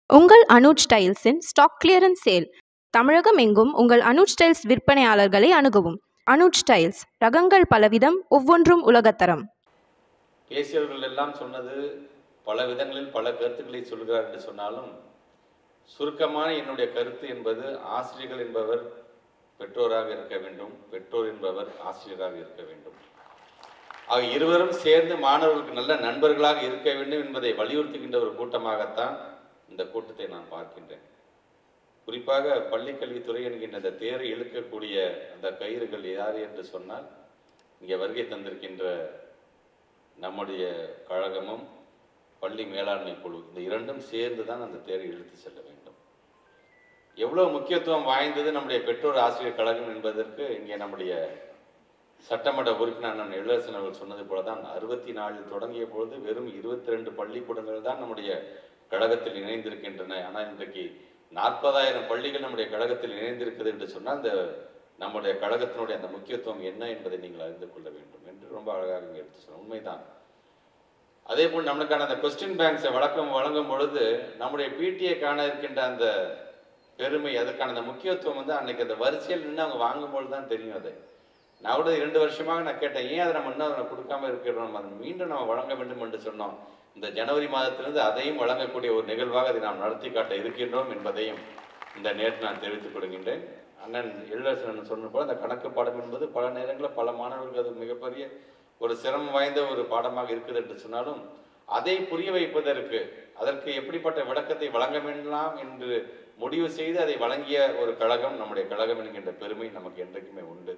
உங்கள் அனுஜ் ஸ்டைல்ஸின் stock clearance sale Tamilagam எங்கும் உங்கள் அனுஜ் ஸ்டைல்ஸ் விற்பனையாளர்களை அணுகவும் அனுஜ் ஸ்டைல்ஸ் ரகங்கள் பலவிதம் ஒவ்வொன்றும் உலகத்தரம் பேசியவர்கள் எல்லாம் சொன்னது பல விதங்களில் பல கருத்துக்களை சொல்கிறார் என்று சொன்னாலும் சுருக்கமான என்னுடைய கருத்து என்பது ஆசிரியர்கள் என்பவர் பெற்றோராக இருக்க வேண்டும் பெற்றோர் என்பவர் ஆசிரியராக இருக்க வேண்டும் ஆக இருவரும் சேர்ந்து மாணவர்களுக்கு நல்ல நண்பர்களாக இருக்க வேண்டும் என்பதை வலியுறுத்துகின்ற ஒரு கூட்டமாகத்தான் இந்த கூட்டத்தை நான் பார்க்கின்றேன் குறிப்பாக பள்ளிக்கல்வித்துறை என்கின்ற அந்த தேரை இழுக்கக்கூடிய அந்த கயிறுகள் யார் என்று சொன்னால் இங்கே வருகை தந்திருக்கின்ற நம்முடைய கழகமும் பள்ளி மேலாண்மை குழு இந்த இரண்டும் சேர்ந்து தான் அந்த தேரை இழுத்து செல்ல வேண்டும் எவ்வளவு முக்கியத்துவம் வாய்ந்தது நம்முடைய பெற்றோர் ஆசிரியர் கழகம் என்பதற்கு இங்கே நம்முடைய சட்டமன்ற உறுப்பினர் அண்ணன் எழிலரசன் அவர்கள் சொன்னது போல தான் அறுபத்தி நாலில் தொடங்கிய பொழுது வெறும் இருபத்தி ரெண்டு பள்ளிக்கூடங்கள் தான் நம்முடைய கழகத்தில் இணைந்திருக்கின்றன ஆனால் இன்றைக்கு நாற்பதாயிரம் பள்ளிகள் நம்முடைய கழகத்தில் இணைந்திருக்குது என்று சொன்னால் அந்த நம்முடைய கழகத்தினுடைய அந்த முக்கியத்துவம் என்ன என்பதை நீங்கள் அறிந்து கொள்ள வேண்டும் என்று ரொம்ப அழகாக இங்கே எடுத்து சொன்ன உண்மைதான் அதே போல் நம்மளுக்கான அந்த கொஸ்டின் பேங்க்ஸை வழக்கம் வழங்கும் பொழுது நம்முடைய பிடிஏ காண இருக்கின்ற அந்த பெருமை அதுக்கான அந்த முக்கியத்துவம் வந்து அன்னைக்கு அந்த வரிசையில் நின்று அவங்க வாங்கும்போது தான் தெரியும் அது நான் கூட இரண்டு வருஷமாக நான் கேட்டேன் ஏன் அதை நம்ம இன்னும் அதை கொடுக்காம இருக்கிறோம் அதை மீண்டும் நம்ம வழங்க வேண்டும் என்று சொன்னோம் இந்த ஜனவரி மாதத்திலிருந்து அதையும் வழங்கக்கூடிய ஒரு நிகழ்வாக அதை நாம் நடத்தி காட்ட இருக்கின்றோம் என்பதையும் இந்த நேற்று நான் தெரிவித்துக் கொள்கின்றேன் அண்ணன் எழிலரசன் சொன்ன போல அந்த கணக்கு பாடம் என்பது பல நேரங்களில் பல மாணவர்களுக்கு அது மிகப்பெரிய ஒரு சிரமம் வாய்ந்த ஒரு பாடமாக இருக்குது என்று சொன்னாலும் அதை புரிய வைப்பதற்கு அதற்கு எப்படிப்பட்ட விளக்கத்தை வழங்க வேண்டாம் என்று முடிவு செய்து அதை வழங்கிய ஒரு கழகம் நம்முடைய கழகம் என்கின்ற பெருமை நமக்கு என்றைக்குமே உண்டு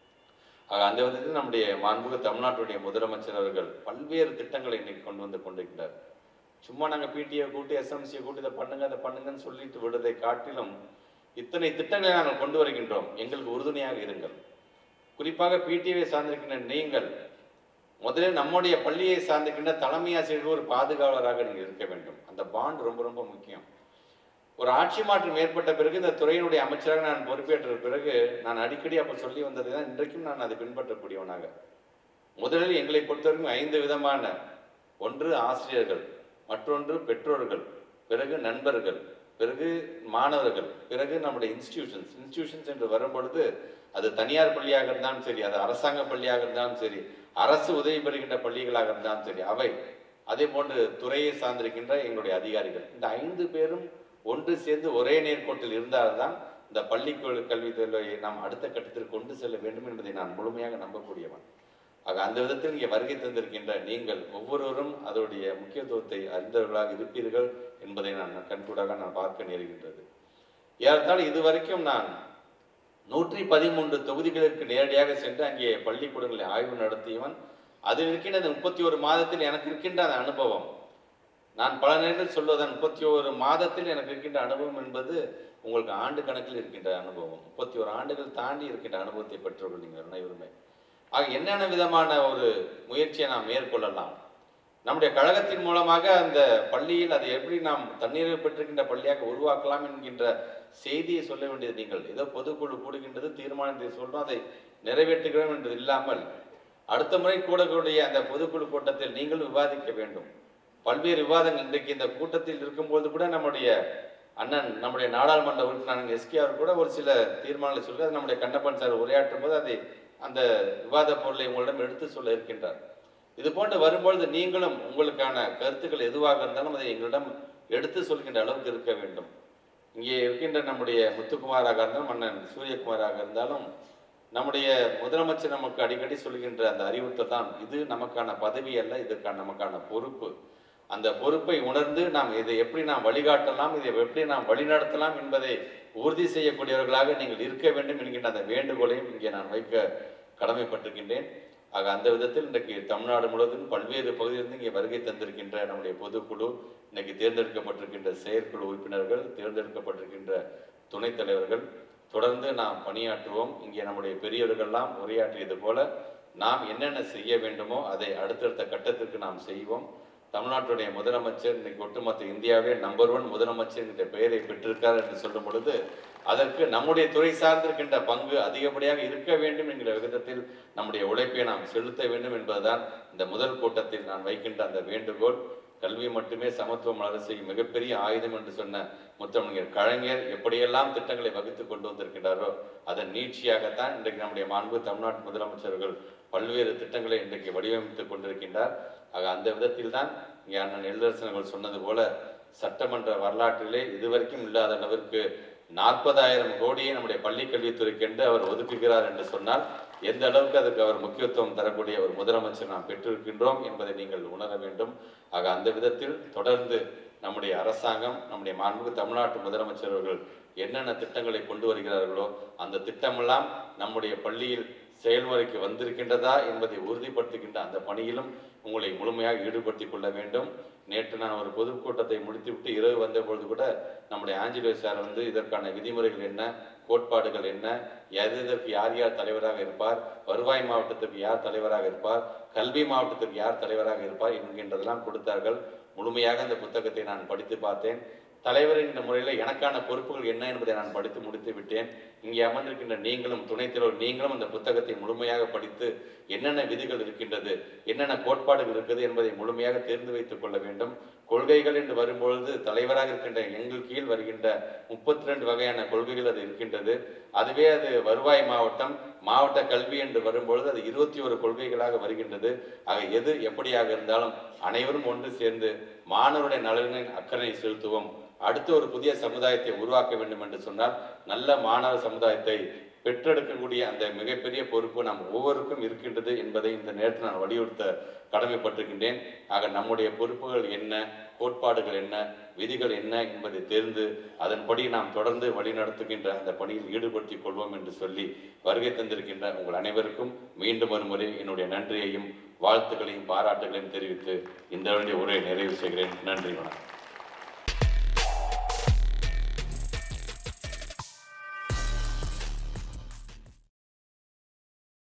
ஆக அந்த விதத்தில் நம்முடைய மாண்புக தமிழ்நாட்டுடைய முதலமைச்சர் அவர்கள் பல்வேறு திட்டங்களை இன்னைக்கு கொண்டு வந்து கொண்டிருக்கிறார் சும்மா நாங்கள் பிடிஏ கூட்டி எஸ்எம்சியை கூட்டி இதை பண்ணுங்க அதை பண்ணுங்கன்னு சொல்லிட்டு விடுறதை காட்டிலும் இத்தனை திட்டங்களை நாங்கள் கொண்டு வருகின்றோம் எங்களுக்கு உறுதுணையாக இருங்கள் குறிப்பாக பிடிஏவை சார்ந்திருக்கின்ற நீங்கள் முதலில் நம்முடைய பள்ளியை சார்ந்திருக்கின்ற தலைமை ஆசிரியர்கள் ஒரு பாதுகாவலராக நீங்கள் இருக்க வேண்டும் அந்த பாண்ட் ரொம்ப ரொம்ப முக்கியம் ஒரு ஆட்சி மாற்றம் ஏற்பட்ட பிறகு இந்த துறையினுடைய அமைச்சராக நான் பொறுப்பேற்ற பிறகு நான் அடிக்கடி அப்போ சொல்லி வந்தது தான் இன்றைக்கும் நான் அதை பின்பற்றக்கூடியவனாக முதலில் எங்களை பொறுத்தவரைக்கும் ஐந்து விதமான ஒன்று ஆசிரியர்கள் மற்றொன்று பெற்றோர்கள் பிறகு நண்பர்கள் பிறகு மாணவர்கள் பிறகு நம்முடைய இன்ஸ்டிடியூஷன்ஸ் இன்ஸ்டிடியூஷன்ஸ் என்று வரும்பொழுது அது தனியார் பள்ளியாக இருந்தாலும் சரி அது அரசாங்க பள்ளியாக இருந்தாலும் சரி அரசு உதவி பெறுகின்ற பள்ளிகளாக இருந்தாலும் சரி அவை அதே போன்று துறையை சார்ந்திருக்கின்ற எங்களுடைய அதிகாரிகள் இந்த ஐந்து பேரும் ஒன்று சேர்ந்து ஒரே நேர்கோட்டில் இருந்தால்தான் இந்த பள்ளி கல்வித்துறையை நாம் அடுத்த கட்டத்திற்கு கொண்டு செல்ல வேண்டும் என்பதை நான் முழுமையாக நம்பக்கூடியவன் ஆக அந்த விதத்தில் இங்கே வருகை தந்திருக்கின்ற நீங்கள் ஒவ்வொருவரும் அதனுடைய முக்கியத்துவத்தை அறிந்தவர்களாக இருப்பீர்கள் என்பதை நான் கண்கூடாக நான் பார்க்க நேருகின்றது ஏறத்தாழ இதுவரைக்கும் நான் நூற்றி பதிமூன்று தொகுதிகளுக்கு நேரடியாக சென்று அங்கே பள்ளிக்கூடங்களை ஆய்வு நடத்தியவன் அதில் இருக்கின்ற அந்த முப்பத்தி ஒரு மாதத்தில் எனக்கு இருக்கின்ற அந்த அனுபவம் நான் பல நேரத்தில் சொல்வதன் முப்பத்தி ஒரு மாதத்தில் எனக்கு இருக்கின்ற அனுபவம் என்பது உங்களுக்கு ஆண்டு கணக்கில் இருக்கின்ற அனுபவம் முப்பத்தி ஒரு ஆண்டுகள் தாண்டி இருக்கின்ற அனுபவத்தை பெற்றவர்கள் நீங்கள் அனைவருமே ஆக என்னென்ன விதமான ஒரு முயற்சியை நாம் மேற்கொள்ளலாம் நம்முடைய கழகத்தின் மூலமாக அந்த பள்ளியில் அதை எப்படி நாம் தண்ணீரை பெற்றிருக்கின்ற பள்ளியாக உருவாக்கலாம் என்கின்ற செய்தியை சொல்ல வேண்டியது நீங்கள் ஏதோ பொதுக்குழு கூடுகின்றது தீர்மானத்தை சொல்றோம் அதை நிறைவேற்றுகிறோம் என்று இல்லாமல் அடுத்த முறை கூடக்கூடிய அந்த பொதுக்குழு கூட்டத்தில் நீங்கள் விவாதிக்க வேண்டும் பல்வேறு விவாதங்கள் இன்றைக்கு இந்த கூட்டத்தில் இருக்கும்போது கூட நம்முடைய அண்ணன் நம்முடைய நாடாளுமன்ற உறுப்பினர் எஸ்கே அவர் கூட ஒரு சில தீர்மானங்களை சொல்லி அது நம்முடைய கண்ணப்பன் சார் உரையாற்றும் போது அதை அந்த விவாத பொருளை உங்களிடம் எடுத்து சொல்ல இருக்கின்றார் இது போன்று வரும்பொழுது நீங்களும் உங்களுக்கான கருத்துக்கள் எதுவாக இருந்தாலும் அதை எங்களிடம் எடுத்து சொல்கின்ற அளவுக்கு இருக்க வேண்டும் இங்கே இருக்கின்ற நம்முடைய முத்துக்குமாராக இருந்தாலும் அண்ணன் சூரியகுமாராக இருந்தாலும் நம்முடைய முதலமைச்சர் நமக்கு அடிக்கடி சொல்கின்ற அந்த அறிவுறுத்தல் தான் இது நமக்கான பதவி அல்ல இதற்கான நமக்கான பொறுப்பு அந்த பொறுப்பை உணர்ந்து நாம் இதை எப்படி நாம் வழிகாட்டலாம் இதை எப்படி நாம் வழிநடத்தலாம் என்பதை உறுதி செய்யக்கூடியவர்களாக நீங்கள் இருக்க வேண்டும் என்கின்ற அந்த வேண்டுகோளையும் இங்கே நான் வைக்க கடமைப்பட்டிருக்கின்றேன் ஆக அந்த விதத்தில் இன்றைக்கு தமிழ்நாடு முழுவதும் பல்வேறு பகுதியிலிருந்து இங்கே வருகை தந்திருக்கின்ற நம்முடைய பொதுக்குழு இன்னைக்கு தேர்ந்தெடுக்கப்பட்டிருக்கின்ற செயற்குழு உறுப்பினர்கள் தேர்ந்தெடுக்கப்பட்டிருக்கின்ற துணைத் தலைவர்கள் தொடர்ந்து நாம் பணியாற்றுவோம் இங்கே நம்முடைய பெரியவர்கள்லாம் உரையாற்றியது போல நாம் என்னென்ன செய்ய வேண்டுமோ அதை அடுத்தடுத்த கட்டத்திற்கு நாம் செய்வோம் தமிழ்நாட்டுடைய முதலமைச்சர் இன்னைக்கு ஒட்டுமொத்த இந்தியாவே நம்பர் ஒன் முதலமைச்சர் என்ற பெயரை பெற்றிருக்கார் என்று சொல்லும் பொழுது அதற்கு நம்முடைய துறை சார்ந்திருக்கின்ற பங்கு அதிகப்படியாக இருக்க வேண்டும் என்கிற விதத்தில் நம்முடைய உழைப்பை நாம் செலுத்த வேண்டும் என்பதுதான் இந்த முதல் கூட்டத்தில் நான் வைக்கின்ற அந்த வேண்டுகோள் கல்வி மட்டுமே சமத்துவம் வளர செய்யும் மிகப்பெரிய ஆயுதம் என்று சொன்ன முத்தமிழர் கலைஞர் எப்படியெல்லாம் திட்டங்களை வகுத்து கொண்டு வந்திருக்கிறாரோ அதன் நீட்சியாகத்தான் இன்றைக்கு நம்முடைய மாண்பு தமிழ்நாட்டு முதலமைச்சர்கள் பல்வேறு திட்டங்களை இன்றைக்கு வடிவமைத்துக் கொண்டிருக்கின்றார் ஆக அந்த விதத்தில் தான் இங்கே அண்ணன் எழிலரசன் அவர்கள் சொன்னது போல சட்டமன்ற வரலாற்றிலே இதுவரைக்கும் இல்லாத அளவிற்கு நாற்பதாயிரம் கோடியை நம்முடைய பள்ளி கல்வித்துறைக்கென்று அவர் ஒதுக்குகிறார் என்று சொன்னால் எந்த அளவுக்கு அதுக்கு அவர் முக்கியத்துவம் தரக்கூடிய ஒரு முதலமைச்சர் நாம் பெற்றிருக்கின்றோம் என்பதை நீங்கள் உணர வேண்டும் ஆக அந்த விதத்தில் தொடர்ந்து நம்முடைய அரசாங்கம் நம்முடைய மாண்புமிகு தமிழ்நாட்டு முதலமைச்சர் அவர்கள் என்னென்ன திட்டங்களை கொண்டு வருகிறார்களோ அந்த திட்டமெல்லாம் நம்முடைய பள்ளியில் செயல்முறைக்கு வந்திருக்கின்றதா என்பதை உறுதிப்படுத்துகின்ற அந்த பணியிலும் உங்களை முழுமையாக ஈடுபடுத்திக் கொள்ள வேண்டும் நேற்று நான் ஒரு பொதுக்கூட்டத்தை முடித்துவிட்டு இரவு வந்த பொழுது கூட நம்முடைய ஆஞ்சலோ சார் வந்து இதற்கான விதிமுறைகள் என்ன கோட்பாடுகள் என்ன எது இதற்கு யார் யார் தலைவராக இருப்பார் வருவாய் மாவட்டத்திற்கு யார் தலைவராக இருப்பார் கல்வி மாவட்டத்திற்கு யார் தலைவராக இருப்பார் என்கின்றதெல்லாம் கொடுத்தார்கள் முழுமையாக அந்த புத்தகத்தை நான் படித்து பார்த்தேன் தலைவர் என்ற முறையில் எனக்கான பொறுப்புகள் என்ன என்பதை நான் படித்து முடித்து விட்டேன் இங்கே அமர்ந்திருக்கின்ற நீங்களும் துணைத் தலைவர் நீங்களும் அந்த புத்தகத்தை முழுமையாக படித்து என்னென்ன விதிகள் இருக்கின்றது என்னென்ன கோட்பாடுகள் இருக்குது என்பதை முழுமையாக தெரிந்து வைத்துக் கொள்ள வேண்டும் கொள்கைகள் என்று வரும்பொழுது தலைவராக இருக்கின்ற எங்கள் கீழ் வருகின்ற முப்பத்தி ரெண்டு வகையான கொள்கைகள் அது இருக்கின்றது அதுவே அது வருவாய் மாவட்டம் மாவட்ட கல்வி என்று வரும்பொழுது அது இருபத்தி ஒரு கொள்கைகளாக வருகின்றது ஆக எது எப்படியாக இருந்தாலும் அனைவரும் ஒன்று சேர்ந்து மாணவருடைய நலனின் அக்கறை செலுத்துவோம் அடுத்து ஒரு புதிய சமுதாயத்தை உருவாக்க வேண்டும் என்று சொன்னால் நல்ல மாணவ சமுதாயத்தை பெற்றெடுக்கக்கூடிய அந்த மிகப்பெரிய பொறுப்பு நம் ஒவ்வொருக்கும் இருக்கின்றது என்பதை இந்த நேரத்தில் நான் வலியுறுத்த கடமைப்பட்டிருக்கின்றேன் ஆக நம்முடைய பொறுப்புகள் என்ன கோட்பாடுகள் என்ன விதிகள் என்ன என்பதை தெரிந்து அதன்படி நாம் தொடர்ந்து வழிநடத்துகின்ற அந்த பணியில் ஈடுபடுத்திக் கொள்வோம் என்று சொல்லி வருகை தந்திருக்கின்ற உங்கள் அனைவருக்கும் மீண்டும் ஒரு முறை என்னுடைய நன்றியையும் வாழ்த்துக்களையும் பாராட்டுகளையும் தெரிவித்து இந்த வேண்டிய உரையை நிறைவு செய்கிறேன் நன்றி வணக்கம்